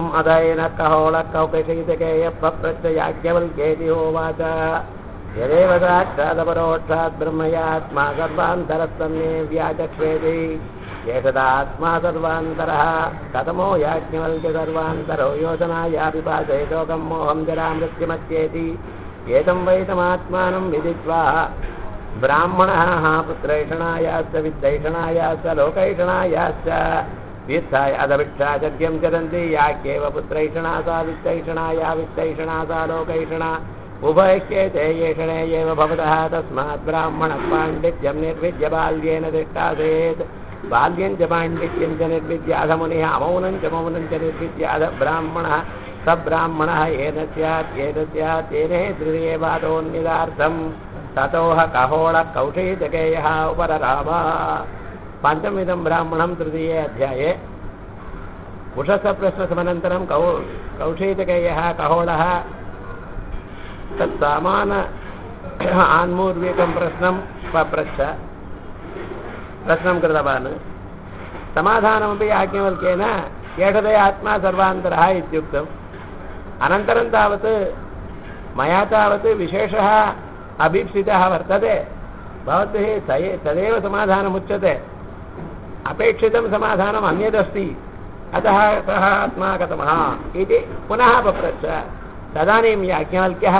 समाधानम् अदयन कहोळकौकशैतकेयप्रत्ययाज्ञवल्क्येति होवाच यदेव साक्षादपरोक्षात् ब्रह्मयात्मा सर्वान्तरस्तन्ने व्याचक्ष्वेति एषदात्मा सर्वान्तरः कथमो याज्ञवल्क्य सर्वान्तरो योजनायापि पाचयतोकं मोहं जरामृत्युमत्येति एतं वैतमात्मानं विदित्वा ब्राह्मणः पुत्रैषणायाश्च विद्दैषणायाश्च लोकैषणायाश्च वित्थाय अधभिक्षाचर्यं चरन्ति याक्येव पुत्रैषणा सा वित्तैषणा या वित्तैषणा सा लोकैषणा उभयक्येते येषणे एव भवतः तस्मात् ब्राह्मणः पाण्डित्यं निर्विद्य बाल्येन दृष्टासेत् बाल्यं च पाण्डित्यं च निर्विद्याधमुनिः अमौनं च मौनं च निर्विद्याध ब्राह्मणः स ब्राह्मणः येन स्यात् येन स्यात् तेने तृतीयपादोन्निदार्थम् ततोह कहोळ कौशैतकेयः उपरराम पञ्चमिदं ब्राह्मणं तृतीये अध्याये उषसप्रश्नसमनन्तरं कौ कौशैतकेयः कहोळः तत् सामान आन्मूर्विकं प्रश्नं पप्रच्छ प्रश्नं कृतवान् समाधानमपि याज्ञवल्क्येन एषदे आत्मा सर्वान्तरः इत्युक्तम् अनन्तरं तावत् मया तावत् विशेषः अभीप्सितः वर्तते भवद्भिः तये तदेव समाधानमुच्यते अपेक्षितं समाधानम् अन्यदस्ति अतः सः आत्मा कथमः इति पुनः पप्रच्छ तदानीं याज्ञवल्क्यः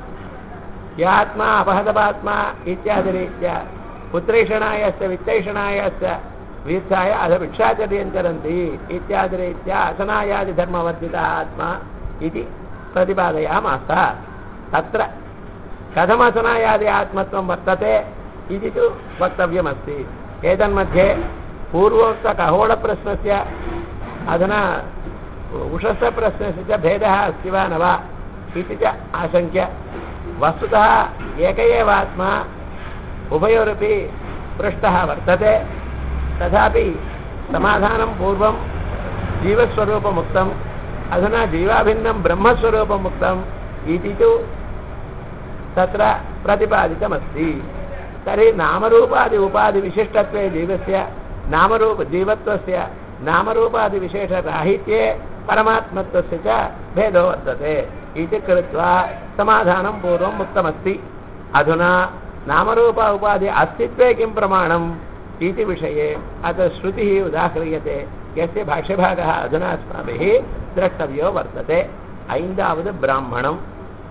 यात्मा अपहतपात्मा इत्यादिरीत्या पुत्रैषणायश्च वित्तैषणायश्च वीत्साय अधभिक्षाचर्यं चरन्ति इत्यादिरीत्या असनायादिधर्मवर्जितः आत्मा इति प्रतिपादयामास तत्र कथमसनायादि आत्मत्वं वर्तते इति तु वक्तव्यमस्ति एतन्मध्ये पूर्वोक्तखगोळप्रश्नस्य अधुना उषसप्रश्नस्य च भेदः अस्ति वा न वा इति च आशङ्क्य वस्तुतः एक एव आत्मा उभयोरपि पृष्टः वर्तते तथापि समाधानं पूर्वं जीवस्वरूपमुक्तम् अधुना जीवाभिन्नं ब्रह्मस्वरूपमुक्तम् इति तु तत्र प्रतिपादितमस्ति तर्हि नामरूपादि उपाधिविशिष्टत्वे जीवस्य नामरूप जीवत्वस्य नामरूपादिविशेषराहित्ये परमात्मत्वस्य च भेदो वर्तते इति कृत्वा समाधानं पूर्वम् उक्तमस्ति अधुना नामरूप उपाधि अस्तित्वे किं प्रमाणम् इति विषये अत्र श्रुतिः उदाह्रियते यस्य भाष्यभागः अधुना अस्माभिः द्रष्टव्यो वर्तते ஐந்தாவது பிராமணம்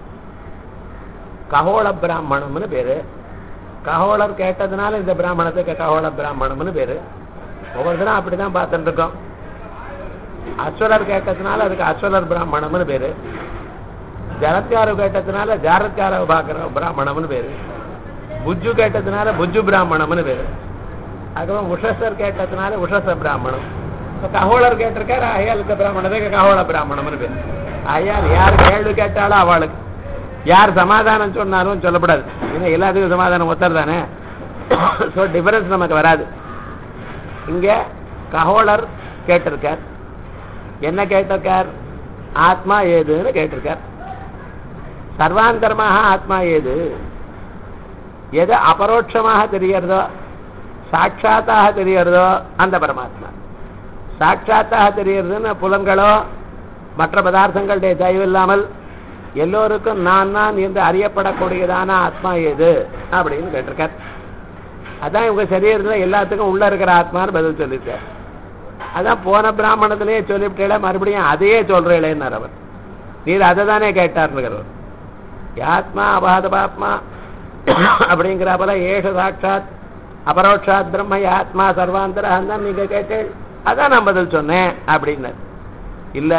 ககோள பிராமணம்னு பேரு ககோளர் கேட்டதுனால இந்த பிராமணத்துக்கு ககோள பிராமணம்னு பேரு ஒவ்வொருத்தரும் அப்படிதான் பார்த்துட்டு இருக்கோம் அஸ்வலர் கேட்டதுனால அதுக்கு அஸ்வலர் பிராமணம்னு பேரு ஜரத்காரு கேட்டதுனால ஜாரத்கார பார்க்குற பிராமணம்னு பேரு புஜ்ஜு கேட்டதுனால புஜ்ஜு பிராமணம்னு பேரு அதுக்கப்புறம் உஷசர் கேட்டதுனால உஷச பிராமணம் இப்போ ககோளர் கேட்டிருக்காரு அயாளுக்கு பிராமணத்துக்கு ககோள பிராமணம்னு பேரு அயால் யார் கேள்வி கேட்டாலும் அவளுக்கு யார் சமாதானம் சொன்னாலும் சொல்லப்படாது ஏன்னா எல்லாத்துக்கும் சமாதானம் ஒத்தர் தானே ஸோ டிஃபரன்ஸ் நமக்கு வராது இங்க ககோளர் கேட்டிருக்கார் என்ன கேட்டிருக்கார் ஆத்மா ஏதுன்னு கேட்டிருக்கார் சர்வாந்தரமாக ஆத்மா ஏது எது அபரோட்சமாக தெரியறதோ சாட்சாத்தாக தெரியறதோ அந்த பரமாத்மா சாட்சாத்தாக தெரியறதுன்னு புலன்களோ மற்ற பதார்த்தங்களுடைய தயவு இல்லாமல் எல்லோருக்கும் நான் நான் என்று அறியப்படக்கூடியதான ஆத்மா எது அப்படின்னு கேட்டிருக்கார் அதான் இவங்க சரீரத்தில் எல்லாத்துக்கும் உள்ள இருக்கிற ஆத்மான்னு பதில் சொல்லியிருக்கார் அதான் போன பிராமணத்திலேயே சொல்லிவிட்டேல மறுபடியும் அதையே சொல்றேன் அவர் நீர் அதை தானே கேட்டார்னுங்கிறவர் ஆத்மா அபாத பாத்மா அப்படிங்கிறப்பல ஏஷ சாட்சாத் அபரோட்சாத் பிரம்ம ஆத்மா சர்வாந்தரம் தான் நீங்க கேட்டேன் அதான் நான் பதில் சொன்னேன் அப்படின்னு இல்ல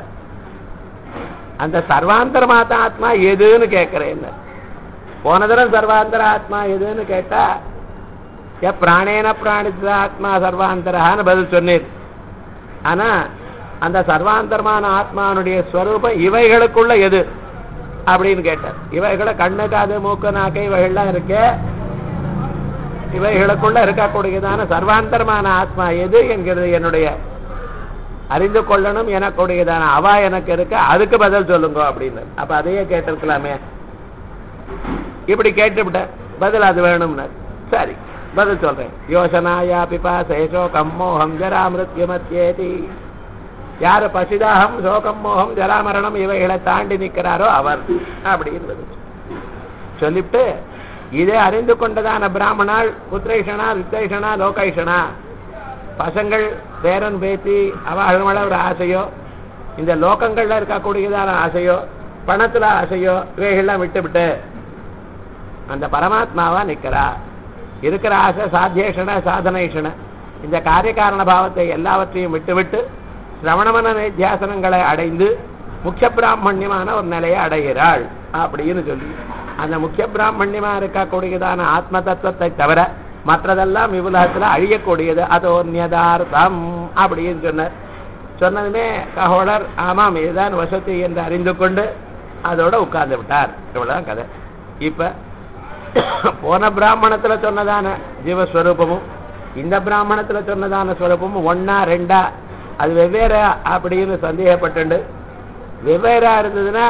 அந்த சர்வாந்தரமாத்த ஆத்மா எதுன்னு கேட்கிறேன் போன தரம் சர்வாந்தர ஆத்மா எதுன்னு கேட்டா எ பிராணேன பிராணித்த ஆத்மா சர்வாந்தரான்னு பதில் சொன்னீர் ஆனா அந்த சர்வாந்தரமான ஆத்மானுடைய ஸ்வரூபம் இவைகளுக்குள்ள எது அப்படின்னு கேட்டார் இவைகளை கண்ணு காது மூக்கு நாக்கு இவைகள்லாம் இருக்கு இவைகளுக்குள்ள இருக்கக்கூடியதான சர்வாந்தரமான ஆத்மா எது என்கிறது என்னுடைய அறிந்து கொள்ளணும் எனக்கூடியதான அவா எனக்கு இருக்கு அதுக்கு பதில் சொல்லுங்க அப்படின்னு அப்ப அதையே கேட்டிருக்கலாமே இப்படி கேட்டுவிட்ட பதில் அது வேணும்னு சரி பதில் சொல்றேன் யோசனாயா பிபா சேஷோ கம்மோகம் ஜரா மிருத்யுமத்யேதி யாரு பசிதாகம் சோகம் மோகம் ஜராமரணம் இவைகளை தாண்டி நிற்கிறாரோ அவர் அப்படின்றது சொல்லிவிட்டு இதை அறிந்து கொண்டதான பிராமணால் புத்திரேஷனா வித்தேஷனா லோகைஷனா பசங்கள் பேரன் பேத்தி அவர்களோட ஒரு ஆசையோ இந்த லோகங்கள்ல இருக்கக்கூடியதான ஆசையோ பணத்துல ஆசையோ இவைகள்லாம் விட்டு விட்டு அந்த பரமாத்மாவா நிக்கிறா இருக்கிற ஆசை சாத்தியேஷன சாதனேஷன இந்த காரியகாரண பாவத்தை எல்லாவற்றையும் விட்டுவிட்டு சிரவணமன நித்தியாசனங்களை அடைந்து முக்கிய பிராமணியமான ஒரு நிலையை அடைகிறாள் அப்படின்னு சொல்லி அந்த முக்கிய பிராமணியமா இருக்கக்கூடியதான ஆத்ம தத்துவத்தை தவிர மற்றதெல்லாம் இவ்வுலகத்துல அழியக்கூடியது அது ஒன்யதார்த்தம் அப்படின்னு சொன்னார் சொன்னதுமே கஹோடர் ஆமாம் இதுதான் வசதி என்று அறிந்து கொண்டு அதோட உட்கார்ந்து விட்டார் இவ்வளவுதான் கதை இப்ப போன பிராமணத்துல சொன்னதான ஜீவஸ்வரூபமும் இந்த பிராமணத்துல சொன்னதான ஸ்வரூபமும் ஒன்னா ரெண்டா அது வெவ்வேறா அப்படின்னு சந்தேகப்பட்டு வெவ்வேறா இருந்ததுன்னா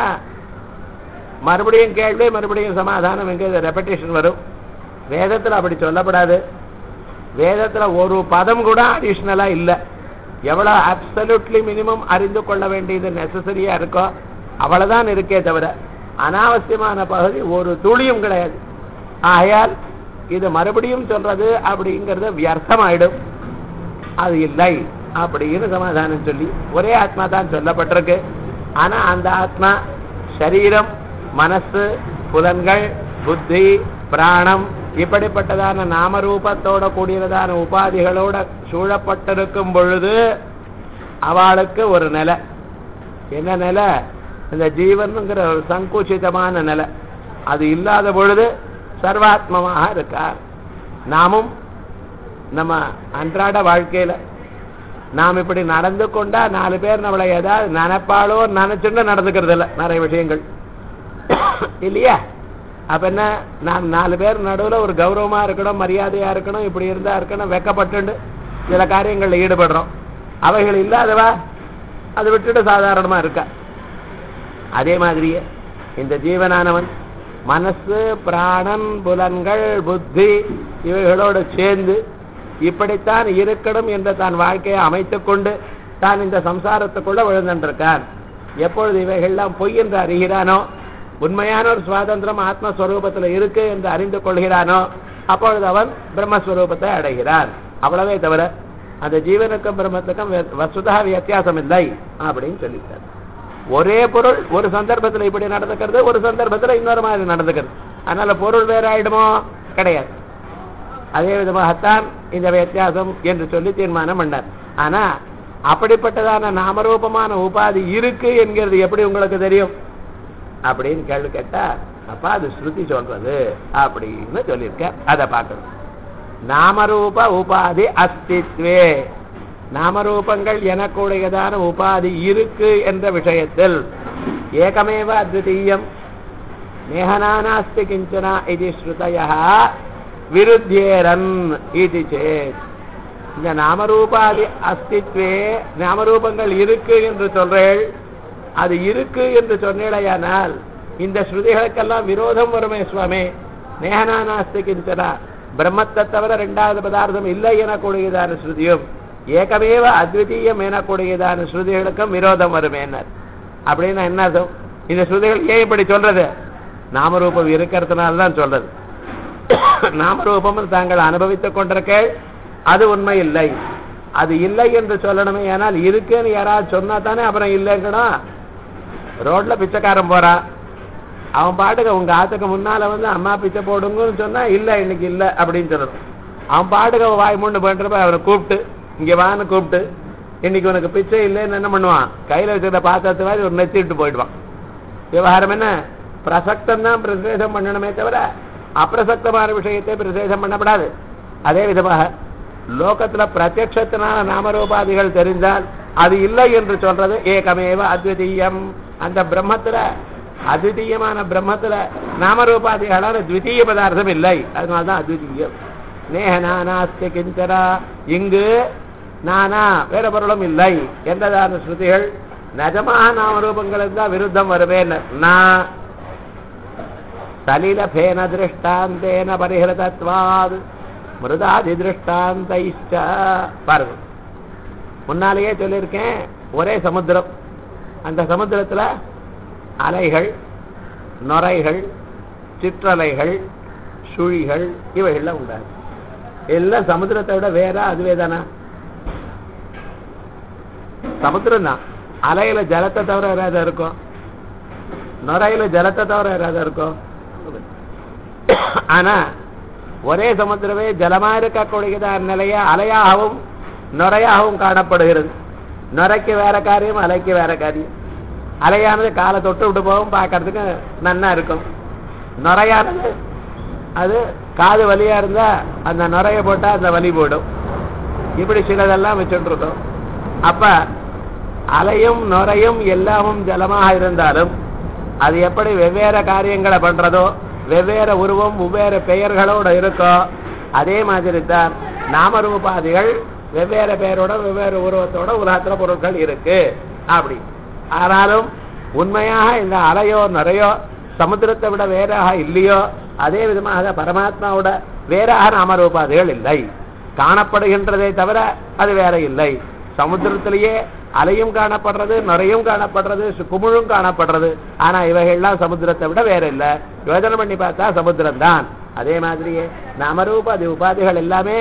மறுபடியும் கேள்வி மறுபடியும் சமாதானம் எங்க ரெப்படேஷன் வரும் வேதத்துல அப்படி சொல்லப்படாது வேதத்துல ஒரு பதம் கூட அடிஷ்னலா இல்ல எவ்வளவு அப்சல்யூட்லி மினிமம் அறிந்து கொள்ள வேண்டியது நெசசரியா இருக்கோ அவ்வளவுதான் இருக்கே தவிர அனாவசியமான பகுதி ஒரு துளியும் கிடையாது ஆகையால் இது மறுபடியும் சொல்றது அப்படிங்கிறது வியர்த்தமாயிடும் அது இல்லை அப்படின்னு சமாதானம் சொல்லி ஒரே ஆத்மா தான் சொல்லப்பட்டிருக்கு ஆனா அந்த ஆத்மா சரீரம் மனசு புலன்கள் புத்தி பிராணம் இப்படிப்பட்டதான நாமரூபத்தோட கூடியதான உபாதிகளோட சூழப்பட்டிருக்கும் பொழுது அவளுக்கு ஒரு நிலை என்ன நிலை இந்த ஜீவனுங்கிற ஒரு சங்குச்சிதமான நிலை அது இல்லாத பொழுது சர்வாத்மமாக இருக்கார் நாமும் நம்ம அன்றாட வாழ்க்கையில நாம் இப்படி நடந்து கொண்டா நாலு பேர் நம்மளை ஏதாவது நினைப்பாளோ நினைச்சுன்னு நடந்துக்கிறது இல்லை நிறைய விஷயங்கள் இல்லையா அப்ப என்ன நாம் நாலு பேர் நடுவுல ஒரு கௌரவமா இருக்கணும் மரியாதையா இருக்கணும் இப்படி இருந்தா இருக்கணும் வெக்கப்பட்டு சில காரியங்கள்ல ஈடுபடுறோம் அவைகள் இல்லாதவா அதை விட்டுட்டு சாதாரணமா இருக்கா அதே மாதிரியே இந்த ஜீவனானவன் மனசு பிராணன் புலன்கள் புத்தி இவைகளோடு சேர்ந்து இப்படித்தான் இருக்கணும் என்று தான் வாழ்க்கையை அமைத்துக் கொண்டு தான் இந்த சம்சாரத்துக்குள்ள விழுந்திருக்கான் எப்பொழுது இவைகள்லாம் பொய் என்று அறிகிறானோ உண்மையான ஒரு சுவாதந்திரம் ஆத்மஸ்வரூபத்தில் இருக்கு என்று அறிந்து கொள்கிறானோ அப்பொழுது அவன் பிரம்மஸ்வரூபத்தை அடைகிறான் அவ்வளவே தவிர அந்த ஜீவனுக்கும் பிரம்மத்துக்கும் வசுதா வித்தியாசம் இல்லை அப்படின்னு சொல்லிட்டார் ஒரே பொருள் ஒரு சந்தர்ப்பத்தில் இப்படி நடந்துக்கிறது ஒரு சந்தர்ப்பத்தில் இன்னொரு மாதிரி நடந்துக்கிறது அதனால பொருள் வேற ஆயிடுமோ கிடையாது அதே விதமாகத்தான் இந்த வித்தியாசம் என்று சொல்லி தீர்மானம் பண்ணார் ஆனா அப்படிப்பட்டதான நாமரூபமான உபாதி இருக்கு என்கிறது எப்படி உங்களுக்கு தெரியும் அப்படின்னு கேள்வி கேட்டா அப்பா அது ஸ்ருதி சொல்றது அப்படின்னு சொல்லியிருக்க அதை பார்க்கணும் நாமரூப உபாதி அஸ்தித்வே நாமரூபங்கள் எனக்குடையதான உபாதி இருக்கு என்ற விஷயத்தில் ஏகமேவ அத்விதீயம் நேகனானாஸ்தி கிஞ்சனா இது ஸ்ருதய விருத்தியேரன் இது சேத் இந்த நாமரூபாதி அஸ்தித்வே நாமரூபங்கள் இருக்கு என்று சொல்றேள் அது இருக்கு என்று சொன்னேடையானால் இந்த ஸ்ருதிகளுக்கெல்லாம் விரோதம் வருமே சுவாமி நேகனானாஸ்தி கிஞ்சனா பிரம்மத்தை தவிர ரெண்டாவது பதார்த்தம் இல்லை எனக்கூடியதான ஸ்ருதியும் ஏகமேவ அத்விதீயம் எனக்கூடியதான ஸ்ருதிகளுக்கும் விரோதம் வருமேனர் அப்படின்னா என்ன அர்த்தம் இந்த ஸ்ருதிகள் ஏன் இப்படி சொல்றது நாமரூபம் இருக்கிறதுனால தான் சொல்றது நாமரூபம் தாங்கள் அனுபவித்துக் கொண்டிருக்க அது உண்மை இல்லை அது இல்லை என்று சொல்லணுமே ஏனால் இருக்குன்னு யாராவது சொன்னா தானே அப்புறம் இல்லைங்கணும் ரோட்ல பிச்சைக்காரன் போறான் அவன் பாட்டுக்கு உங்க ஆத்துக்கு முன்னால வந்து அம்மா பிச்சை போடுங்கன்னு சொன்னா இல்ல இன்னைக்கு இல்ல அப்படின்னு சொல்லணும் அவன் பாட்டுக்கு அவன் வாய் மூண்டு போயிட்டு அவனை கூப்பிட்டு இங்க வான்னு கூப்பிட்டு இன்னைக்கு உனக்கு பிச்சை இல்லைன்னு என்ன பண்ணுவான் கையில வச்சிருந்த பாத்திரத்து மாதிரி ஒரு நெத்திட்டு போயிடுவான் விவகாரம் என்ன பிரசக்தம் தான் பிரசேதம் பண்ணணுமே தவிர அப்பிரசக்தமான விஷயத்தை பிரசேதம் பண்ணப்படாது அதே விதமாக லோகத்துல பிரத்யத்தினால நாமரூபாதிகள் தெரிந்தால் அது இல்லை என்று சொல்றது ஏகமேவ அத்விதீயம் அந்த பிரம்மத்துல அத்விதீயமான பிரம்மத்துல நாமரூபாதிகளான த்விதீய பதார்த்தம் இல்லை அதனால்தான் அத்விதீயம் நேக நானாஸ்தி கிஞ்சரா இங்கு நானா வேற பொருளும் இல்லை என்றதான ஸ்ருதிகள் நிஜமாக நாமரூபங்களுக்கு தான் விருத்தம் வருவேன் நான் சலிலபேன திருஷ்டாந்தேன பரிஹிருதத்வாத் மிருதாதி திருஷ்டாந்தைஷ்ட பாருங்க முன்னாலேயே சொல்லியிருக்கேன் ஒரே சமுத்திரம் அந்த சமுத்திரத்துல அலைகள் நுரைகள் சிற்றலைகள் சுழிகள் இவைகள்லாம் உண்டாகும் எல்லாம் சமுத்திரத்தை விட வேற அதுவே தானா சமுத்திரம் தான் அலையில ஜலத்தை தவிர வேற இருக்கும் நுரையில ஜலத்தை தவிர வேற இருக்கும் ஆனா ஒரே சமுத்திரமே ஜலமா இருக்கக்கூடியதான நிலைய அலையாகவும் நுரையாகவும் காணப்படுகிறது நுரைக்கு வேற காரியம் அலைக்கு வேற காரியம் அலையானது காலை தொட்டு விட்டு போகும் பார்க்கறதுக்கு நன்னா இருக்கும் நுரையானது அது காது வலியா இருந்தா அந்த நுரைய போட்டா அந்த வலி போடும் இப்படி சிலதெல்லாம் வச்சுட்டு இருக்கோம் அப்ப அலையும் நுரையும் எல்லாமும் ஜலமாக இருந்தாலும் அது எப்படி வெவ்வேறு காரியங்களை பண்றதோ வெவ்வேறு உருவம் வெவ்வேறு பெயர்களோட இருக்கோ அதே மாதிரி தான் நாமரூபாதிகள் வெவ்வேறு பெயரோட வெவ்வேறு உருவத்தோட உலகத்துல பொருட்கள் இருக்கு அப்படி ஆனாலும் உண்மையாக இந்த அலையோ நுரையோ சமுத்திரத்தை விட வேறாக இல்லையோ அதே விதமாக பரமாத்மாவோட வேறாக நாமரூபாதிகள் இல்லை காணப்படுகின்றதே தவிர அது வேற இல்லை சமுத்திரத்திலேயே அலையும் காணப்படுறது நுரையும் காணப்படுறது சு- குமிழும் காணப்படுறது ஆனா இவைகள்லாம் சமுத்திரத்தை விட வேற இல்ல யோஜனை பண்ணி பார்த்தா சமுத்திரம் தான் அதே மாதிரியே நாமரூபாதி உபாதிகள் எல்லாமே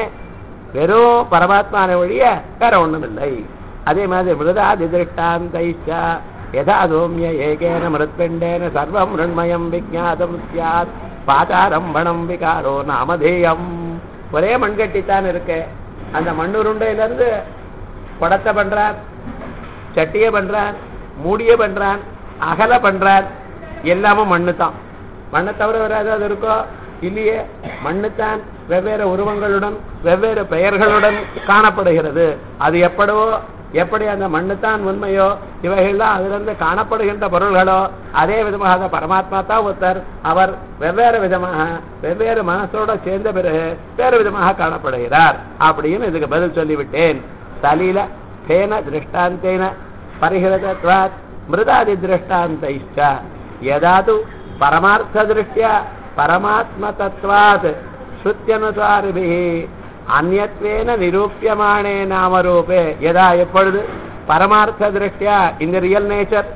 வெறும் பரமாத்மான வழிய வேற ஒண்ணும் இல்லை அதே மாதிரி மிருதாதி திருஷ்டாந்தைச்சா யதா சோமிய ஏகேன மிருத்பிண்டேன சர்வம் மிருண்மயம் விஜாதம் சியாத் பாதாரம்பணம் விகாரோ நாமதேயம் ஒரே மண்கட்டித்தான் இருக்கு அந்த மண்ணுருண்டையில இருந்து குடத்தை பண்றார் சட்டியை பண்றான் மூடிய பண்றான் அகல பண்றான் எல்லாமும் மண்ணு தான் மண்ணை தவிர வேற ஏதாவது இருக்கோ இல்லையே மண்ணுத்தான் வெவ்வேறு உருவங்களுடன் வெவ்வேறு பெயர்களுடன் காணப்படுகிறது அது எப்படவோ எப்படி அந்த மண்ணுத்தான் உண்மையோ இவைகள்லாம் அதிலிருந்து காணப்படுகின்ற பொருள்களோ அதே விதமாக பரமாத்மா தான் ஒருத்தர் அவர் வெவ்வேறு விதமாக வெவ்வேறு மனசோட சேர்ந்த பிறகு வேறு விதமாக காணப்படுகிறார் அப்படின்னு இதுக்கு பதில் சொல்லிவிட்டேன் சலீல தேன திருஷ்டாந்தேன பரிஹிரதத்வாத் மிருதாதி திருஷ்டாந்தைச்ச யதா து பரமார்த்த திருஷ்டியா பரமாத்ம தத்வாத் ஸ்ருத்தியனுசாரிபிஹி அந்யத்வேன நிரூபியமானே நாமரூபே யதா எப்பொழுது பரமார்த்த திருஷ்டியா இந்த ரியல் நேச்சர்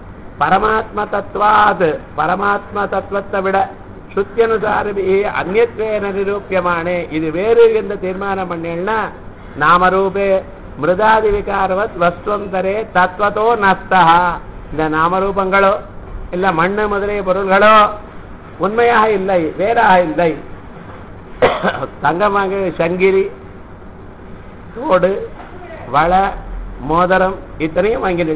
பரமாத்ம தத்வாத் பரமாத்ம தத்துவத்தை விட சுத்தியனுசாரிபி அந்நியத்வேன நிரூபியமானே இது வேறு என்று தீர்மானம் பண்ணேன்னா நாமரூபே மிருதாதி விகாரவத் வஸ்துவந்தரே தத்வத்தோ நஸ்தா இந்த நாமரூபங்களோ இல்ல மண்ணு முதலிய பொருள்களோ உண்மையாக இல்லை வேறாக இல்லை தங்கமாக சங்கிலி தோடு வளை மோதிரம் இத்தனையும் வாங்கினது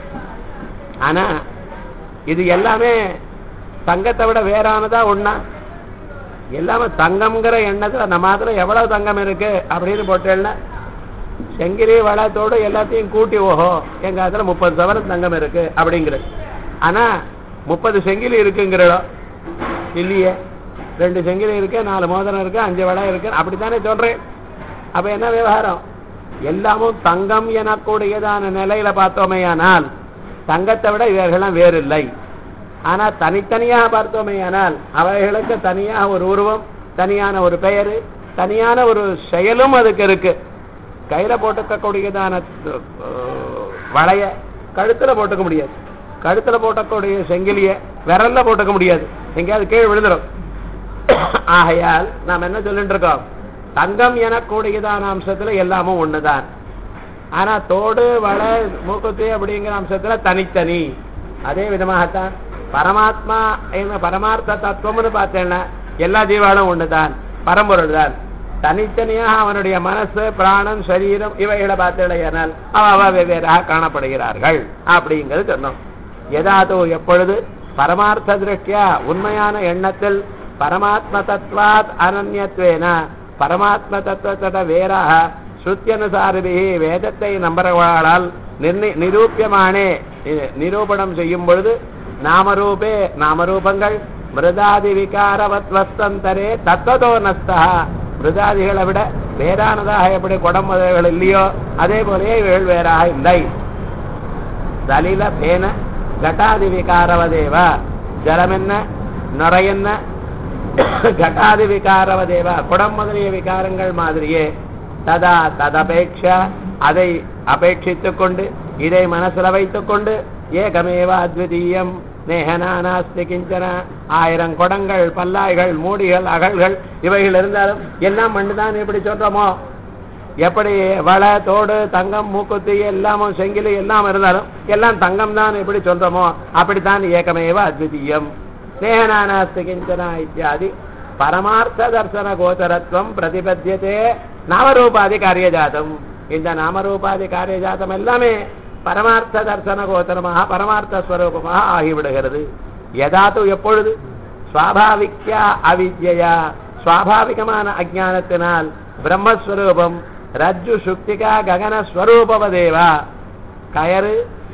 ஆனா இது எல்லாமே தங்கத்தை விட வேறானதா ஒண்ணா எல்லாமே தங்கம்ங்கிற எண்ணத்துல நம்ம அதுல எவ்வளவு தங்கம் இருக்கு அப்படின்னு போட்டேன்னா செங்கிரி வளத்தோடு எல்லாத்தையும் கூட்டி ஓஹோ எங்க அதுல முப்பது சவரம் தங்கம் இருக்கு அப்படிங்கிற ஆனா முப்பது செங்கிலி இருக்குங்கிறோம் இல்லையே ரெண்டு செங்கிலி இருக்கு நாலு மோதிரம் இருக்கு அஞ்சு வளை இருக்கு அப்படித்தானே சொல்றேன் அப்ப என்ன விவகாரம் எல்லாமும் தங்கம் எனக்கூடியதான நிலையில பார்த்தோமேயானால் தங்கத்தை விட இவர்கள்லாம் வேறு இல்லை ஆனா தனித்தனியாக பார்த்தோமேயானால் அவைகளுக்கு தனியாக ஒரு உருவம் தனியான ஒரு பெயரு தனியான ஒரு செயலும் அதுக்கு இருக்கு கையில போட்டுக்கக்கூடியதான அஹ், வளைய கழுத்துல போட்டுக்க முடியாது கழுத்துல போட்டக்கூடிய செங்கிலிய விரல்ல போட்டுக்க முடியாது எங்கேயாவது கீழே விழுந்துடும் ஆகையால் நாம் என்ன சொல்லிட்டு இருக்கோம் தங்கம் எனக்கூடியதான அம்சத்துல எல்லாமும் ஒண்ணுதான் ஆனா தோடு வளை மூக்குத்தி அப்படிங்கிற அம்சத்துல தனித்தனி அதே விதமாகத்தான் பரமாத்மா என்ன பரமார்த்த தத்துவம்னு பார்த்தேன்னா எல்லா ஜீவாலும் ஒண்ணுதான் பரம்பொருள் தான் தனித்தனியாக அவனுடைய மனசு பிராணம் சரீரம் இவைகளை பார்த்தேனால் அவ அவ வெவ்வேறாக காணப்படுகிறார்கள் அப்படிங்கிறது சொன்னோம் எதாதோ எப்பொழுது பரமார்த்த திருஷ்டியா உண்மையான எண்ணத்தில் பரமாத்ம தத்வாத் அனன்யத்வேன பரமாத்ம தத்துவத்தோட வேறாக ஸ்ருத்தியனுசாரிபி வேதத்தை நம்புறவர்களால் நிர்ணி நிரூபியமானே நி- நிரூபணம் செய்யும் பொழுது நாமரூபே நாமரூபங்கள் மிருதாதி விகாரவத் வஸ்தந்தரே தத்வதோ நஸ்தா மிருதாதிகளை விட வேறானதாக எப்படி குடம் முதல்கள் இல்லையோ அதே போலயே இவைகள் வேறாக இல்லை சலில பேன கட்டாதி விகாரவதேவ ஜலமென்ன நுரையென்ன கட்டாதி விகாரவதேவ குடம் முதலிய விகாரங்கள் மாதிரியே ததா ததபேட்ச அதை அபேட்சித்துக் கொண்டு இதை மனசுல வைத்துக் கொண்டு ஏகமேவ அத்விதீயம் நேகனானாஸ்தி கிஞ்சன ஆயிரம் குடங்கள் பல்லாய்கள் மூடிகள் அகல்கள் இவைகள் இருந்தாலும் எல்லாம் மண்ணுதான் எப்படி சொல்றோமோ எப்படி வளை தோடு தங்கம் மூக்குத்தி எல்லாமும் செங்கிலி எல்லாம் இருந்தாலும் எல்லாம் தங்கம் தான் எப்படி சொல்றோமோ அப்படித்தான் ஏகமேவ அத்விதீயம் நேகனானாஸ்தி கிஞ்சனா இத்தியாதி பரமார்த்த தர்சன கோச்சரத்துவம் பிரதிபத்தியதே நாமரூபாதி காரியஜாதம் இந்த நாமரூபாதி காரியஜாதம் எல்லாமே பரமார்த்த தர்சன கோச்சரமாக பரமார்த்த ஸ்வரூபமாக ஆகிவிடுகிறது எதாத்து எப்பொழுது சுவாபாவிக்யா அவித்யா சுவாபாவிகமான அஜானத்தினால் பிரம்மஸ்வரூபம் ரஜ்ஜு சுக்திகா ககன ஸ்வரூபவதேவா கயறு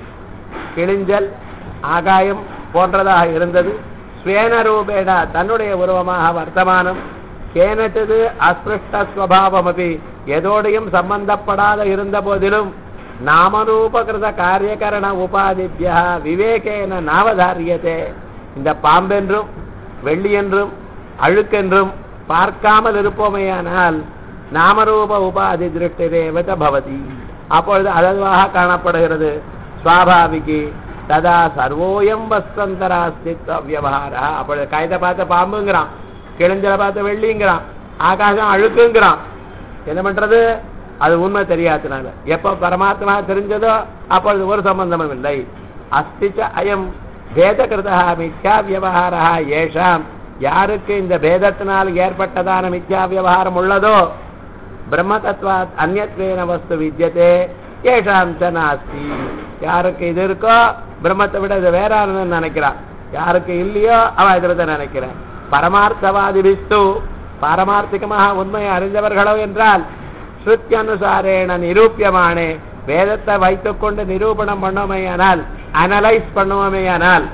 கிழிஞ்சல் ஆகாயம் போன்றதாக இருந்தது ஸ்வேன ரூபேட தன்னுடைய உருவமாக வர்த்தமானம் கேனட்டது அஸ்பிருஷ்ட ஸ்வபாவம் அப்படி எதோடையும் சம்பந்தப்படாத இருந்த போதிலும் நாமரூபகிருத காரியகரண உபாதித்யா விவேகேன நாவதாரியதே இந்த பாம்பென்றும் வெள்ளி என்றும் அழுக்கென்றும் பார்க்காமல் இருப்போமேயானால் நாமரூப உபாதி திருஷ்டிரேவத பவதி அப்பொழுது அதுவாக காணப்படுகிறது சுவாபாவிகி ததா சர்வோயம் வஸ்தந்தராஸ்தித்வ வியவகாரா அப்பொழுது கைதை பார்த்த பாம்புங்கிறான் கிழிஞ்சல பார்த்த வெள்ளிங்கிறான் ஆகாசம் அழுக்குங்கிறான் என்ன பண்றது அது உண்மை தெரியாதனால எப்ப பரமாத்மா தெரிஞ்சதோ அப்பொழுது ஒரு சம்பந்தமும் இல்லை அஸ்திச்ச அயம் பேதகிருதா மித்யா வியவகாரா ஏஷாம் யாருக்கு இந்த பேதத்தினால் ஏற்பட்டதான மித்யா வியவகாரம் உள்ளதோ பிரம்ம தத்துவாத் அந்நத்வேன வஸ்து வித்தியதே ஏஷாம் ச நாஸ்தி யாருக்கு இது இருக்கோ பிரம்மத்தை விட இது வேற ஆனதுன்னு நினைக்கிறான் யாருக்கு இல்லையோ அவன் இதை நினைக்கிறான் பரமார்த்தவாதி விஸ்து பாரமார்த்திகமாக உண்மையை அறிந்தவர்களோ என்றால் ஸ்ருத்தியனுசாரேன நிரூபியமானே வேதத்தை வைத்துக்கொண்டு நிரூபணம் பண்ணுவோமேயானால் அனலைஸ் பண்ணுவோமேயானால்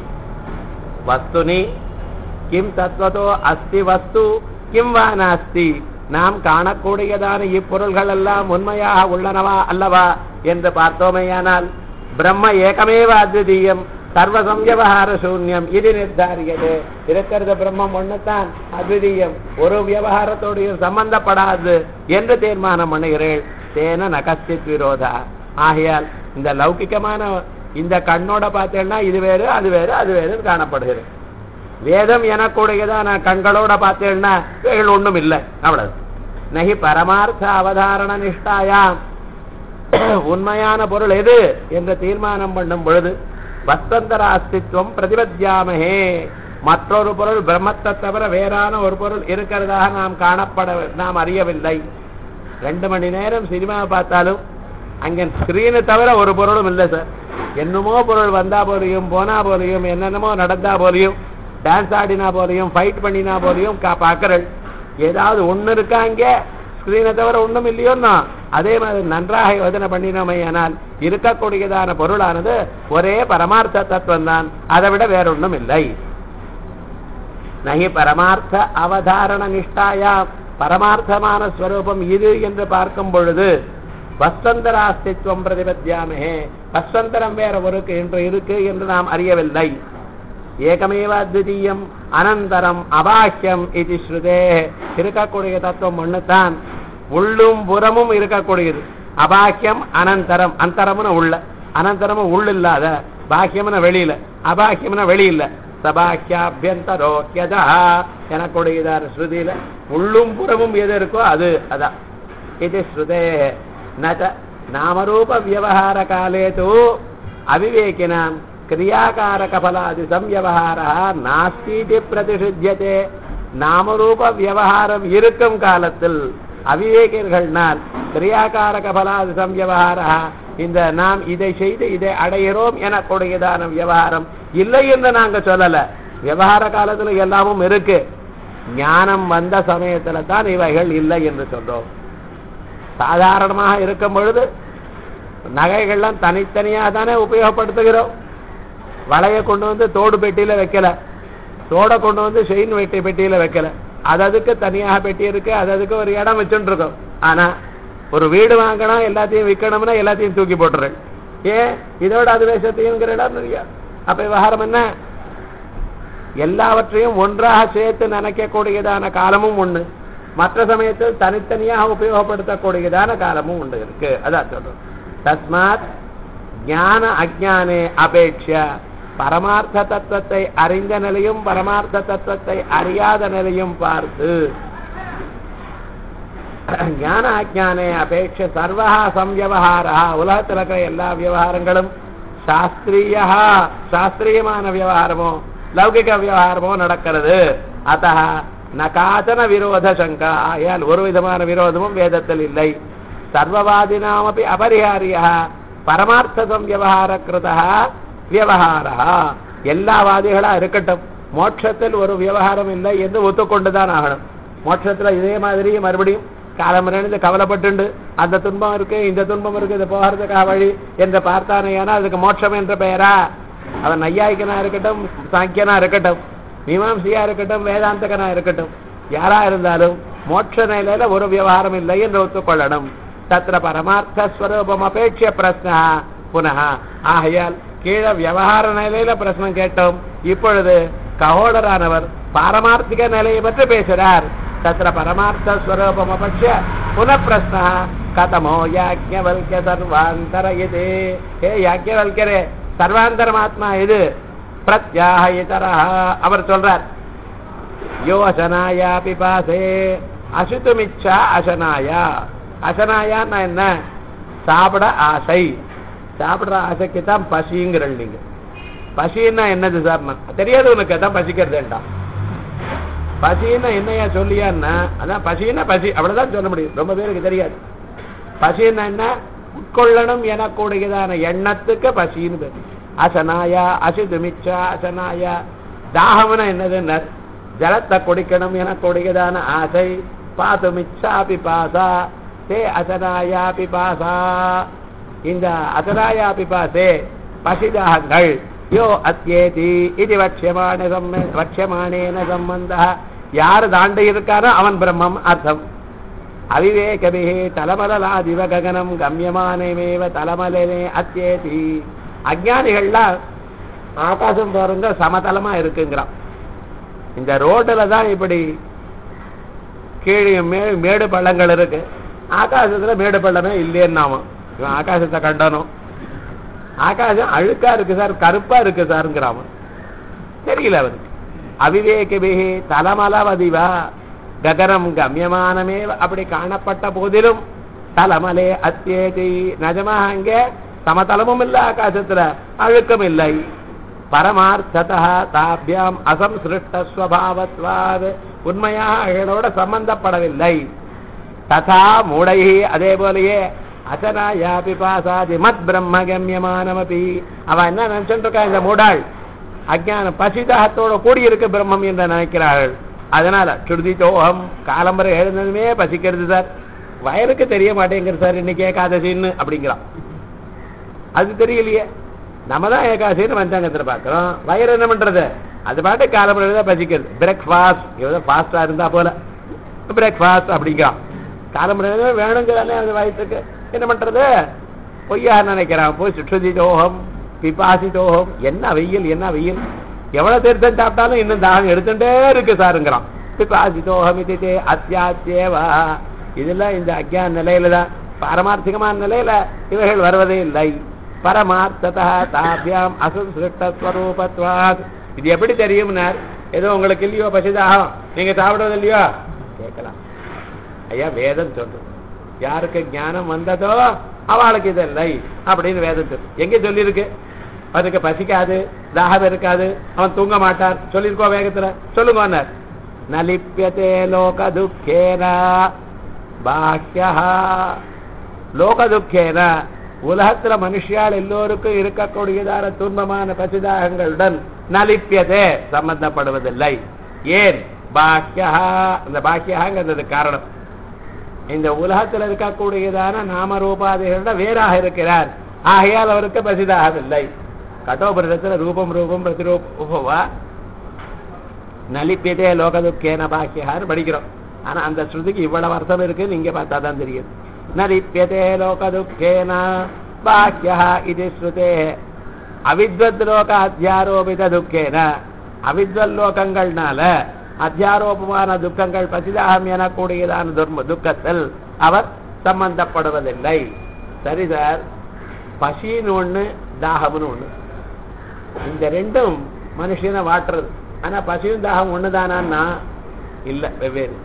வஸ்துனி கிம் தத்வதோ அஸ்தி வஸ்து கிம் வா நாஸ்தி நாம் காணக்கூடியதான இப்பொருள்கள் எல்லாம் உண்மையாக உள்ளனவா அல்லவா என்று பார்த்தோமேயானால் பிரம்ம ஏகமேவ அத்விதீயம் சர்வ சம்யவகார சூன்யம் இது நிர்தாரியது இருக்கிறது பிரம்மம் ஒண்ணுதான் அத்விதீயம் ஒரு விவகாரத்தோடையும் சம்பந்தப்படாது என்று தீர்மானம் பண்ணுகிறேன் தேன நகஸ்தித் விரோதா ஆகையால் இந்த லௌகிக்கமான இந்த கண்ணோட பார்த்தேன்னா இது வேறு அது வேறு அது வேறு காணப்படுகிறது வேதம் எனக்கூடியதான கண்களோட பார்த்தேன்னா இவைகள் ஒண்ணும் இல்லை அவ்வளவு நகி பரமார்த்த அவதாரண நிஷ்டாயாம் உண்மையான பொருள் எது என்று தீர்மானம் பண்ணும் பொழுது வஸ்தந்தர அஸ்தித்வம் பிரதிபத்தியாமஹே மற்றொரு பொருள் பிரம்மத்தை தவிர வேறான ஒரு பொருள் இருக்கிறதாக நாம் காணப்பட நாம் அறியவில்லை ரெண்டு மணி நேரம் சினிமா பார்த்தாலும் அங்க ஸ்கிரீனு தவிர ஒரு பொருளும் இல்லை சார் என்னமோ பொருள் வந்தா போலையும் போனா போலையும் என்னென்னமோ நடந்தா போலையும் டான்ஸ் ஆடினா போலையும் ஃபைட் பண்ணினா போலையும் பார்க்கறள் ஏதாவது ஒண்ணு இருக்கா இங்க ஸ்கிரீனை தவிர ஒண்ணும் இல்லையோன்னா அதே மாதிரி நன்றாக யோஜனை பண்ணினோமே ஆனால் இருக்கக்கூடியதான பொருளானது ஒரே பரமார்த்த தத்துவம் தான் அதை விட வேற ஒண்ணும் இல்லை நகி பரமார்த்த அவதாரண நிஷ்டாயா பரமார்த்தமான ஸ்வரூபம் இது என்று பார்க்கும் பொழுது வஸ்தந்தராஸ்தித்வம் பிரதிபத்தியாமே வஸ்தந்தரம் வேற ஒரு என்று இருக்கு என்று நாம் அறியவில்லை ஏகமேவ அத்விதீயம் அனந்தரம் அபாக்கியம் இது ஸ்ருதே இருக்கக்கூடிய தத்துவம் ஒண்ணுதான் உள்ளும் புறமும் இருக்கக்கூடியது அபாக்கியம் அனந்தரம் அந்தரம்னு உள்ள அனந்தரமும் உள்ள இல்லாத பாக்கியம்னு வெளியில அபாக்கியம்னு வெளியில சபாக்கியாபியந்தரோக்கியதா எனக்கூடியதான ஸ்ருதியில உள்ளும் புறமும் எது இருக்கோ அது அதான் இது ஸ்ருதே ந நாமரூப வியவகார காலே தூ அவிவேகினாம் கிரியாகாரக பலாதி சம்யவகார நாஸ்தீதி பிரதிஷித்தியதே நாமரூப வியவகாரம் இருக்கும் காலத்தில் அவிவேகியர்கள்னால் கிரியாகாரக பலாதி சம்யவகார இந்த நாம் இதை செய்து இதை அடைகிறோம் எனக்கூடியதான விவகாரம் இல்லை என்று நாங்க சொல்லல விவகார காலத்துல எல்லாமும் இருக்கு ஞானம் வந்த சமயத்துல தான் இவைகள் இல்லை என்று சொல்றோம் சாதாரணமாக இருக்கும் பொழுது நகைகள்லாம் தனித்தனியாக தானே உபயோகப்படுத்துகிறோம் வளைய கொண்டு வந்து தோடு பெட்டியில வைக்கல தோடை கொண்டு வந்து செயின் வெட்டி பெட்டியில வைக்கல அது அதுக்கு தனியாக பெட்டி இருக்கு அது அதுக்கு ஒரு இடம் வச்சுட்டு இருக்கோம் ஆனா ஒரு வீடு வாங்கணும் எல்லாத்தையும் விற்கணும்னா எல்லாத்தையும் தூக்கி போட்டுறேன் ஏன் இதோட அது வேஷத்தையுங்கிற இடம் இல்லையா அப்ப விவகாரம் என்ன எல்லாவற்றையும் ஒன்றாக சேர்த்து நினைக்கக்கூடியதான காலமும் ஒண்ணு மற்ற சமயத்தில் தனித்தனியாக உபயோகப்படுத்தக்கூடியதான காலமும் உண்டு இருக்கு அதான் சொல்றோம் தஸ்மாத் ஞான அஜானே அபேட்ச பரமார்த்த தத்துவத்தை அறிந்த நிலையும் பரமார்த்த தத்துவத்தை அறியாத நிலையும் பார்த்து ஞான அஜானே அபேட்ச சர்வா சம்வியவகாரா உலகத்தில் இருக்கிற எல்லா விவகாரங்களும் சாஸ்திரிய சாஸ்திரியமான விவகாரமோ லௌகிக விவகாரமோ நடக்கிறது அத்த நகாச்சன விரோத சங்கா ஆயால் ஒரு விதமான விரோதமும் வேதத்தில் இல்லை சர்வவாதினாமப்பி அபரிஹாரிய பரமார்த்தம் விவகார கிருதா விவகாரா எல்லா வாதிகளா இருக்கட்டும் மோட்சத்தில் ஒரு விவகாரம் இல்லை என்று ஒத்துக்கொண்டுதான் ஆகணும் மோட்சத்துல இதே மாதிரி மறுபடியும் காலமரணிந்து கவலைப்பட்டுண்டு அந்த துன்பம் இருக்கு இந்த துன்பம் இருக்கு இது போகிறதுக்காக வழி என்று பார்த்தானேனா அதுக்கு மோட்சம் என்ற பெயரா அவன் நையாயிக்கனா இருக்கட்டும் சாங்கியனா இருக்கட்டும் மீமாம்சியா இருக்கட்டும் வேதாந்தகனா இருக்கட்டும் யாரா இருந்தாலும் மோட்ச நிலையில ஒரு விவகாரம் இல்லை என்று ஒத்துக்கொள்ளணும் தத்திர பரமார்த்த ஸ்வரூபம் அபேட்ச பிரஸ்னா புனः ஆகையால் கீழே விவகார நிலையில பிரச்சனம் கேட்டோம் இப்பொழுது ககோடரானவர் பாரமார்த்திக நிலையை பற்றி பேசுறார் தத்திர பரமார்த்த ஸ்வரூபம் அபட்ச புனః பிரஸ்னா கதமோ யாஜ்ஞவல்ய சர்வாந்தர இது ஹே யாஜ்ஞவல்யரே சர்வாந்தரமாத்மா இது பிரத்யாக இதரா அவர் சொல்றார் யோ அசனாயா பிபாசே அசுத்துமிச்சா அசனாயா அசனாயான்னா என்ன சாப்பிட ஆசை சாப்பிடுற ஆசைக்கு தான் பசிங்கிற நீங்க பசின்னா என்னது சார் தெரியாது உனக்கு அதான் பசிக்கிறது வேண்டாம் பசின்னா என்னையா சொல்லியான்னா அதான் பசின்னா பசி அவ்வளவுதான் சொல்ல முடியும் ரொம்ப பேருக்கு தெரியாது பசின்னா என்ன உட்கொள்ளணும் எனக்கூடியதான எண்ணத்துக்கு பசின்னு பேர் அசனாயா அசிதுமிச்சா அசனாயா தாகம்னா என்னதுன்னா ஜலத்தை குடிக்கணும் எனக்கூடியதான ஆசை பாதுமிச்சா பிபாசா தே அசனாயா பிபாசா இந்த அசனாயா பிபாசே பசிதாகங்கள் யோ அத்தியேதி இது வட்சியமான சம்ம வட்சியமானேன சம்பந்த யாரு தாண்டி இருக்காரோ அவன் பிரம்மம் அர்த்தம் அவிவேகபிகே தலமலலாதிவ ககனம் கம்யமானமேவ தலமலே அத்தியேதி அஜானிகள்லாம் ஆகாசம் பாருங்க சமதளமா இருக்குங்கிறான் இந்த ரோடுல தான் இப்படி கீழே மே மேடு பள்ளங்கள் இருக்கு ஆகாசத்துல மேடு பள்ளமே இல்லையேன்னாம இவன் ஆகாசத்தை கண்டனும் ஆகாசம் அழுக்கா இருக்கு சார் கருப்பா இருக்கு சாருங்கிறாம தெரியல அவருக்கு அவிவேகபிகி தலமலவதிவா ககனம் கம்யமானமே அப்படி காணப்பட்ட போதிலும் தலமலே அத்தியேதி நிஜமாக அங்கே சமதளமும் இல்ல ஆகாசத்துல அழுக்கம் இல்லை பரமார்த்ததா தாபியாம் அசம்சிருஷ்டஸ்வபாவத்வாது உண்மையாக அழகோட சம்பந்தப்படவில்லை ததா மூடை அதே போலயே அசனாயா பிபாசாதி மத் பிரம்ம கம்யமானமபி அவன் என்ன நினைச்சுட்டு இருக்கா இந்த மூடாள் அஜான பசிதாகத்தோட கூடியிருக்கு பிரம்மம் என்று நினைக்கிறார்கள் அதனால சுருதித்தோகம் காலம்பரை எழுந்ததுமே பசிக்கிறது சார் வயலுக்கு தெரிய மாட்டேங்கிறது சார் இன்னைக்கு ஏகாதசின்னு அப்படிங்கிறான் அது தெரியலையே நம்ம தான் ஏகாதசின்னு பஞ்சாங்கத்தில் பார்க்குறோம் வயிறு என்ன பண்றது அது பாட்டு காலம்பரை தான் பசிக்கிறது பிரேக்ஃபாஸ்ட் எவ்வளோ ஃபாஸ்டா இருந்தா போல பிரேக்ஃபாஸ்ட் அப்படிங்கிறான் காலம்பரை வேணுங்கிறானே அது வயிற்றுக்கு என்ன பண்றது பொய்யா நினைக்கிறான் போய் சுற்றுதிதோகம் பிபாசிதோகம் என்ன வெயில் என்ன வெயில் எவ்வளவு தீர்த்தம் சாப்பிட்டாலும் இன்னும் தாகம் எடுத்துட்டே இருக்கு சாருங்கிறான் பிபாசிதோகம் இது அத்தியாத்தியவா இதெல்லாம் இந்த அஜ்ஞான நிலையில தான் பாரமார்த்திகமான நிலையில இவைகள் வருவதே இல்லை பரமார்த்ததா தாபியாம் அசுஸ்ருஷ்டஸ்வரூபத்வாத் இது எப்படி தெரியும்னார் ஏதோ உங்களுக்கு இல்லையோ பசிதாகம் நீங்க சாப்பிடுறது இல்லையோ கேட்கலாம் ஐயா வேதம் சொல்றது யாருக்கு ஞானம் வந்ததோ அவளுக்கு இது இல்லை அப்படின்னு வேதம் சொல்லு எங்க சொல்லியிருக்கு அதுக்கு பசிக்காது தாகம் இருக்காது அவன் தூங்க மாட்டான் சொல்லியிருக்கோ வேகத்துல சொல்லுங்க நலிப்பியதே லோக துக்கேன பாக்கியா லோக துக்கேன உலகத்துல மனுஷியால் எல்லோருக்கும் இருக்கக்கூடியதான துன்பமான பசிதாகங்களுடன் நலிப்பியதே சம்பந்தப்படுவதில்லை ஏன் பாக்கியா அந்த பாக்கியாங்கிறது காரணம் இந்த உலகத்தில் இருக்கக்கூடியதான நாம ரூபாதிகளோட வேறாக இருக்கிறார் ஆகையால் அவருக்கு பசிதாகவில்லை கட்டோபுரத்துல ரூபம் ரூபம் பிரதிரூபவா நலிப்பியதே லோகதுக்கேன பாக்கியான்னு படிக்கிறோம் ஆனா அந்த ஸ்ருதிக்கு இவ்வளவு அர்த்தம் இருக்கு நீங்க பார்த்தா தான் தெரியும் நலிப்பியதே லோகதுக்கேன பாக்கியா இது ஸ்ருதே அவித்வத் லோக அத்தியாரோபித துக்கேன அவித்வல் லோகங்கள்னால அத்தியாரோபமான துக்கங்கள் பசிதாகம் எனக்கூடியதான துர்ம துக்கத்தில் அவர் சம்பந்தப்படுவதில்லை சரி சார் பசின்னு ஒண்ணு தாகம்னு ஒண்ணு இந்த ரெண்டும் மனுஷனை வாட்டுறது ஆனா பசியும் தாகம் ஒண்ணுதானான்னா இல்ல வெவ்வேறு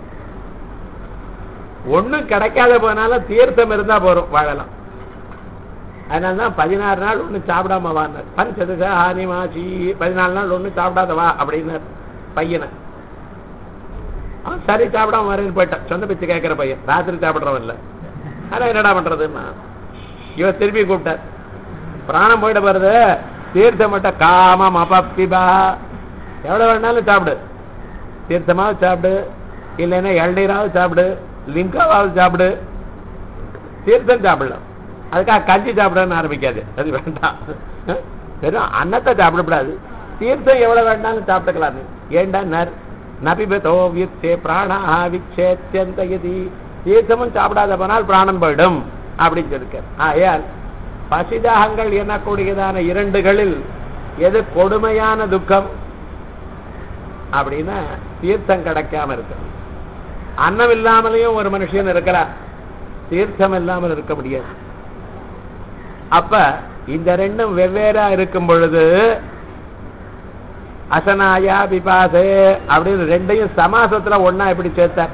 ஒண்ணும் கிடைக்காத போனாலும் தீர்த்தம் இருந்தா போறோம் வாழலாம் அதனாலதான் பதினாறு நாள் ஒண்ணு சாப்பிடாம வான்னார் பஞ்சதச ஹானி மாசி பதினாலு நாள் ஒண்ணு சாப்பிடாத வா அப்படின்னார் பையனை அவன் சரி சாப்பிடாம வரேன்னு போயிட்டான் சொந்த பிச்சு கேட்கிற பையன் ராத்திரி சாப்பிடுறவன் இல்ல ஆனா என்னடா பண்றதுன்னா இவன் திருப்பி கூப்பிட்டார் பிராணம் போயிட போறது தீர்த்தம் மட்டும் காமம் அபப்பிபா எவ்வளவு வேணாலும் சாப்பிடு தீர்த்தமாவது சாப்பிடு இல்லைன்னா இளநீராவது சாப்பிடு லிங்காவது சாப்பிடு தீர்த்தம் சாப்பிடலாம் அதுக்காக கஞ்சி சாப்பிடணும்னு ஆரம்பிக்காது அது வேண்டாம் வெறும் அன்னத்தை சாப்பிடக்கூடாது தீர்த்தம் எவ்வளவு வேணாலும் சாப்பிட்டுக்கலாம் ஏண்டா நர் நபிபதோ வித்தே பிராணா விச்சேத்தியந்த யதி தீர்த்தமும் சாப்பிடாத போனால் பிராணம் போயிடும் அப்படின்னு சொல்லிருக்கார் ஆயால் பசிதாகங்கள் எண்ணக்கூடியதான இரண்டுகளில் எது கொடுமையான துக்கம் அப்படின்னா தீர்த்தம் கிடைக்காம இருக்கு அன்னம் இல்லாமலேயும் ஒரு மனுஷன் இருக்கிறார் தீர்த்தம் இல்லாமல் இருக்க முடியாது அப்ப இந்த ரெண்டும் வெவ்வேறா இருக்கும் பொழுது அசனாயா பிபாசே அப்படின்னு ரெண்டையும் சமாசத்துல ஒன்னா எப்படி சேர்த்தார்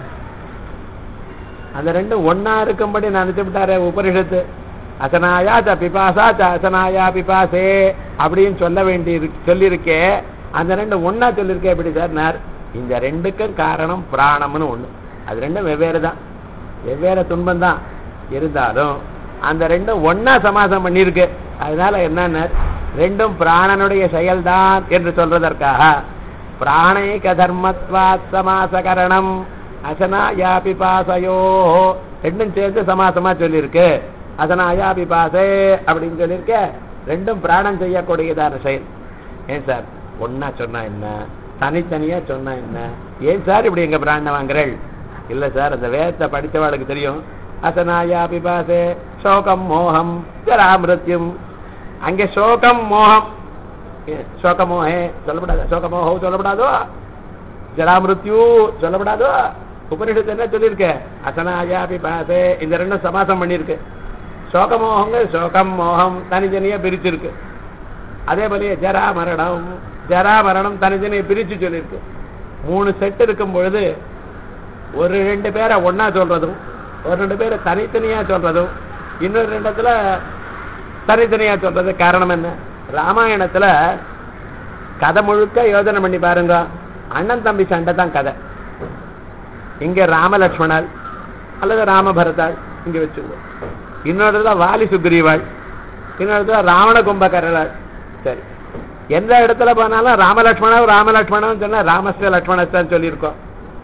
அந்த ரெண்டும் ஒன்னா இருக்கும்படி நினைச்சு விட்டாரு உபனிஷத்து அசனாயா ச பிபாசா ச அசனாயா பிபாசே அப்படின்னு சொல்ல வேண்டி சொல்லியிருக்கே அந்த ரெண்டு ஒன்னா சொல்லியிருக்கே எப்படி சார் இந்த ரெண்டுக்கும் காரணம் பிராணம்னு ஒண்ணு அது ரெண்டும் வெவ்வேறு தான் வெவ்வேறு துன்பம் தான் இருந்தாலும் அந்த ரெண்டும் ஒன்னா சமாசம் பண்ணியிருக்கு அதனால என்னன்னா ரெண்டும் பிராணனுடைய செயல்தான் என்று சொல்றதற்காக பிராணேக தர்மத்வாத் சமாசகரணம் அசனாயா பிபாசையோ ரெண்டும் சேர்ந்து சமாசமா சொல்லியிருக்கு அசனாயா பிபாசே அப்படின்னு சொல்லியிருக்க ரெண்டும் பிராணம் செய்யக்கூடியதான செயல் ஏன் சார் ஒன்னா சொன்னா என்ன தனித்தனியா சொன்னா என்ன ஏன் சார் இப்படி எங்க பிராண வாங்குறள் இல்ல சார் அந்த வேதத்தை படித்தவாளுக்கு தெரியும் அசனாயா பிபாசே சோகம் மோகம் ஜராமிருத்தியம் அங்க சோகம் மோகம் சோகமோகே சொல்லப்படாது சோகமோகோ சொல்லப்படாதோ ஜராமிருத்யு சொல்லப்படாதோ உபனிஷத்து என்ன சொல்லியிருக்க அசனாயா பிபாசே இந்த ரெண்டும் சமாசம் பண்ணியிருக்கு சோகமோகங்க சோகம் மோகம் தனித்தனியா பிரிச்சிருக்கு அதே போலயே ஜரா மரணம் ஜரா மரணம் தனித்தனியை பிரிச்சு சொல்லியிருக்கு மூணு செட் இருக்கும் பொழுது ஒரு ரெண்டு பேரை ஒன்னா சொல்றதும் ஒரு ரெண்டு பேரை தனித்தனியா சொல்றதும் இன்னொரு ரெண்டத்துல தனித்தனியா சொல்றது காரணம் என்ன ராமாயணத்துல கதை முழுக்க யோஜனை பண்ணி பாருங்க அண்ணன் தம்பி சண்டை தான் கதை இங்க ராமலட்சுமணால் அல்லது ராமபரதாள் இங்க வச்சுக்குவோம் இன்னொரு வாலி சுக்ரீவாள் இன்னொரு ராவண கும்பகரராள் சரி எந்த இடத்துல போனாலும் ராமலட்சுமணம் ராமலட்சுமணம் சொன்னா ராமஸ்ய லட்சுமணத்தான் சொல்லியிருக்கோம்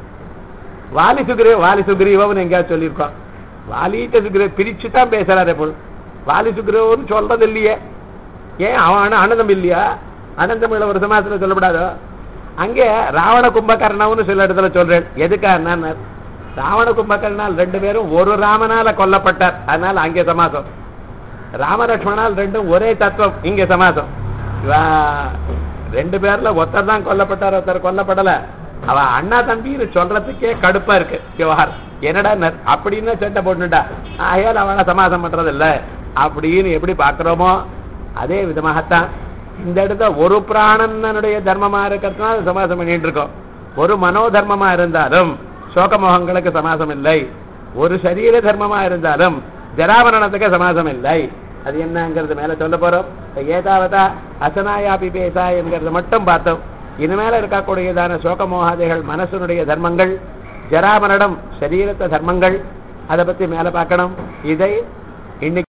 வாலி சுக்ரீவ வாலி சுக்ரீவன் எங்கேயாவது சொல்லியிருக்கோம் வாலிட்ட சுக்ரீவ பிரிச்சு தான் பேசுறாரு போல் வாலி சுக்ரீவன் சொல்றது இல்லையே ஏன் அவன் அனந்தம் இல்லையா அனந்தமிழ ஒரு சமாசத்துல சொல்லப்படாதோ அங்கே ராவண கும்பகர்ணம்னு சில இடத்துல சொல்றேன் எதுக்காக ராவண கும்பகர்ணால் ரெண்டு பேரும் ஒரு ராமனால கொல்லப்பட்டார் அதனால அங்கே சமாசம் ராமலட்சுமணால் ரெண்டும் ஒரே தத்துவம் இங்க சமாசம் ரெண்டு பேர்ல ஒருத்தர் தான் கொல்லப்பட்டார் ஒருத்தர் கொல்லப்படல அவ அண்ணா தம்பின்னு சொல்றதுக்கே கடுப்பா இருக்கு விவகாரம் என்னடா அப்படின்னு சட்டை போட்டுட்டா ஆகையால் அவளை சமாசம் பண்றது இல்ல அப்படின்னு எப்படி பாக்குறோமோ அதே விதமாகத்தான் இந்த இடத்துல ஒரு பிராணனுடைய தர்மமா இருக்கிறதுனால சமாசம் பண்ணிட்டு இருக்கோம் ஒரு மனோ தர்மமா இருந்தாலும் சோகமோகங்களுக்கு சமாசம் இல்லை ஒரு சரீர தர்மமா இருந்தாலும் ஜராமரணத்துக்கு சமாசம் இல்லை அது என்னங்கிறது மேல சொல்ல போறோம் ஏதாவதா அசனாயா பிபேசா என்கிறது மட்டும் பார்த்தோம் இனிமேல இருக்கக்கூடியதான சோகமோகாதைகள் மனசனுடைய தர்மங்கள் ஜராமரணம் சரீரத்த தர்மங்கள் அதை பத்தி மேல பார்க்கணும் இதை இன்னைக்கு